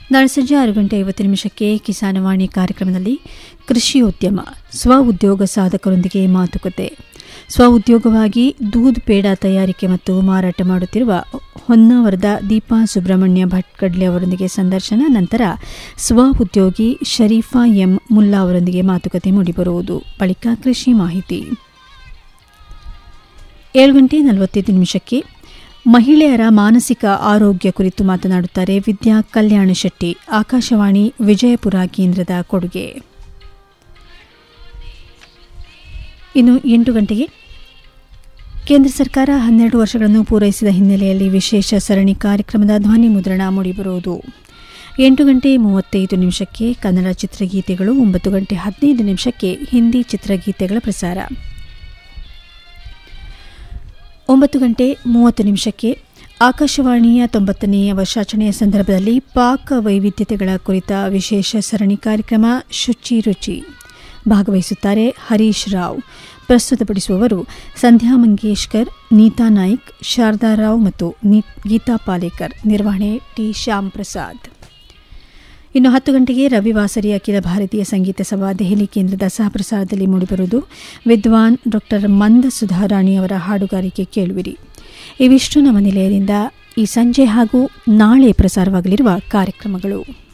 ನಾಳೆ ಸಂಜೆ ಆರು ಗಂಟೆ ಐವತ್ತು ನಿಮಿಷಕ್ಕೆ ಕಿಸಾನವಾಣಿ ಕಾರ್ಯಕ್ರಮದಲ್ಲಿ ಕೃಷಿ ಉದ್ಯಮ ಸ್ವ ಉದ್ಯೋಗ ಸಾಧಕರೊಂದಿಗೆ ಮಾತುಕತೆ ಸ್ವ ಉದ್ಯೋಗವಾಗಿ ದೂದ್ ಪೇಡ ತಯಾರಿಕೆ ಮತ್ತು ಮಾರಾಟ ಮಾಡುತ್ತಿರುವ ಹೊನ್ನಾವರದ ದೀಪಾ ಸುಬ್ರಹ್ಮಣ್ಯ ಭಟ್ಕಡ್ಲೆ ಅವರೊಂದಿಗೆ ಸಂದರ್ಶನ ನಂತರ ಸ್ವ ಉದ್ಯೋಗಿ ಶರೀಫಾ ಎಂ ಮುಲ್ಲಾ ಅವರೊಂದಿಗೆ ಮಾತುಕತೆ ಮೂಡಿಬರುವುದು ಬಳಿಕ ಕೃಷಿ ಮಾಹಿತಿ ಏಳು ಗಂಟೆ ನಲವತ್ತೈದು ನಿಮಿಷಕ್ಕೆ ಮಹಿಳೆಯರ ಮಾನಸಿಕ ಆರೋಗ್ಯ ಕುರಿತು ಮಾತನಾಡುತ್ತಾರೆ ವಿದ್ಯಾ ಕಲ್ಯಾಣ ಶೆಟ್ಟಿ ಆಕಾಶವಾಣಿ ವಿಜಯಪುರ ಕೇಂದ್ರದ ಕೊಡುಗೆ ಇನ್ನು ಎಂಟು ಗಂಟೆಗೆ ಕೇಂದ್ರ ಸರ್ಕಾರ ಹನ್ನೆರಡು ವರ್ಷಗಳನ್ನು ಪೂರೈಸಿದ ಹಿನ್ನೆಲೆಯಲ್ಲಿ ವಿಶೇಷ ಸರಣಿ ಕಾರ್ಯಕ್ರಮದ ಧ್ವನಿ ಮುದ್ರಣ ಮೂಡಿಬರುವುದು ಎಂಟು ಗಂಟೆ ಮೂವತ್ತೈದು ನಿಮಿಷಕ್ಕೆ ಕನ್ನಡ ಚಿತ್ರಗೀತೆಗಳು ಒಂಬತ್ತು ಗಂಟೆ ಹದಿನೈದು ನಿಮಿಷಕ್ಕೆ ಹಿಂದಿ ಚಿತ್ರಗೀತೆಗಳ ಪ್ರಸಾರ ಒಂಬತ್ತು ಗಂಟೆ ಮೂವತ್ತು ನಿಮಿಷಕ್ಕೆ ಆಕಾಶವಾಣಿಯ ತೊಂಬತ್ತನೆಯ ವರ್ಷಾಚರಣೆಯ ಸಂದರ್ಭದಲ್ಲಿ ಪಾಕ ವೈವಿಧ್ಯತೆಗಳ ಕುರಿತ ವಿಶೇಷ ಸರಣಿ ಕಾರ್ಯಕ್ರಮ ಶುಚಿ ರುಚಿ ಭಾಗವಹಿಸುತ್ತಾರೆ ಹರೀಶ್ ರಾವ್ ಪ್ರಸ್ತುತಪಡಿಸುವವರು ಸಂಧ್ಯಾ ಮಂಗೇಶ್ಕರ್ ನೀತಾ ನಾಯ್ಕ್ ಶಾರದಾ ರಾವ್ ಮತ್ತು ಗೀತಾ ಪಾಲೇಕರ್ ನಿರ್ವಹಣೆ ಟಿ ಶ್ಯಾಮ್ ಪ್ರಸಾದ್ ಇನ್ನು ಹತ್ತು ಗಂಟೆಗೆ ರವಿವಾಸರಿ ಅಖಿಲ ಭಾರತೀಯ ಸಂಗೀತ ಸಭಾ ದೆಹಲಿ ಕೇಂದ್ರದ ಸಹಪ್ರಸಾರದಲ್ಲಿ ಮೂಡಿಬರುವುದು ವಿದ್ವಾನ್ ಡಾಕ್ಟರ್ ಮಂದ ಸುಧಾರಾಣಿ ಅವರ ಹಾಡುಗಾರಿಕೆ ಕೇಳುವಿರಿ ಇವಿಷ್ಟು ನಮ್ಮ ನಿಲಯದಿಂದ ಈ ಸಂಜೆ ಹಾಗೂ ನಾಳೆ ಪ್ರಸಾರವಾಗಲಿರುವ ಕಾರ್ಯಕ್ರಮಗಳು